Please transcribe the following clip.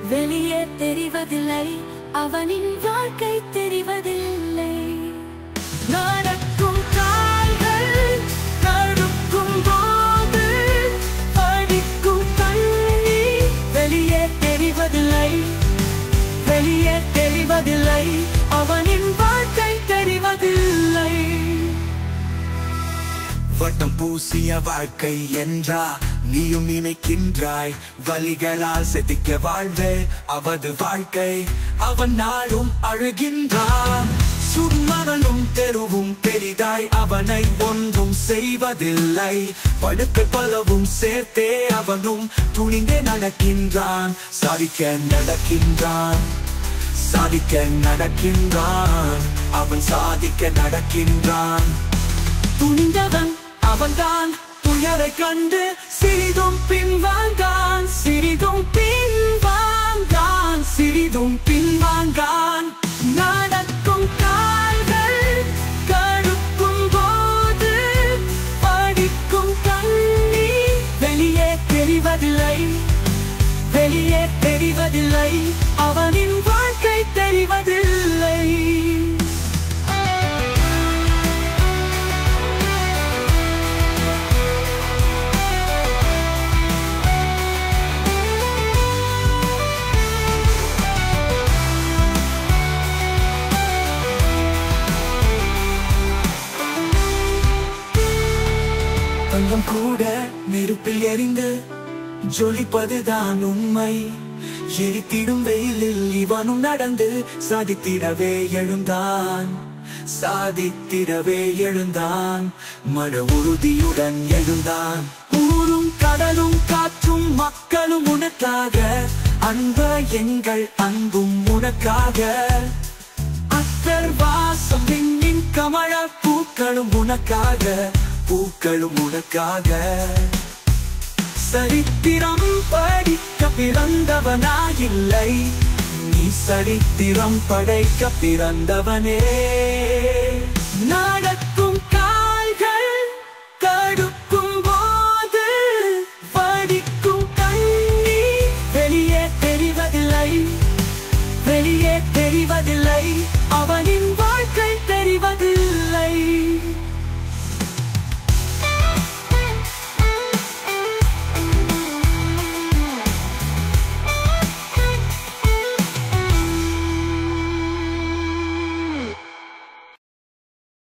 வெளியே தெரிவதில்லை அவனின் வாழ்க்கை தெரிவதில்லை நடக்கும் கால்கள் தடுக்கும் போது படிக்கும் கண்ணி வெளியே தெரிவதில்லை வெளியே தெரிவதில்லை அவனின் வாழ்க்கை தெரிவதில்லை வட்டம் பூசிய வாழ்க்கை என்றா நீயும் நினைக்கின்றாய் வலிகளால் செதிக்க வாழ்வே அவது வாழ்க்கை அவன் நாளும் அழுகின்றான் சும்மரனும் தெருவும் பெரிதாய் அவனை ஒன்றும் செய்வதில்லை படுக்கை பலவும் சேர்த்தே அவனும் துணிந்தே நடக்கின்றான் சாதிக்க நடக்கின்றான் சாதிக்க நடக்கின்றான் அவன் சாதிக்க நடக்கின்றான் துணிந்தவன் அவன்தான் துயரை கண்டு சிறிதும் பின்வாங்கான் சிறிதும் பின்வாங்கான் சிறிதும் பின்வாங்கான் நடக்கும் கால்கள் கடுக்கும் போது படிக்கும் கண்ணி வெளியே தெரிவதில்லை வெளியே தெரிவதில்லை அவனின் வாழ்க்கை தெரிவதில்லை தங்கம் கூட நெருப்பில் எரிந்து ஜொலிப்பதுதான் உண்மை எரித்திடும் வெயிலில் இவனும் நடந்து சாதித்திடவே எழுந்தான் சாதித்திடவே எழுந்தான் மன உறுதியுடன் எழுந்தான் ஊரும் கடலும் காற்றும் மக்களும் உனக்காக அன்ப எங்கள் அன்பும் உனக்காக அத்தர் வாசம் விண்ணின் கமழ பூக்களும் உனக்காக பூக்களும் உனக்காக சரித்திரம் படிக்க பிறந்தவனாயில்லை நீ சரித்திரம் படைக்க பிறந்தவனே நடக்கும் கால்கள் தடுக்கும் போது படிக்கும் கண்ணி வெளியே தெரிவதில்லை வெளியே தெரிவதில்லை அவனின்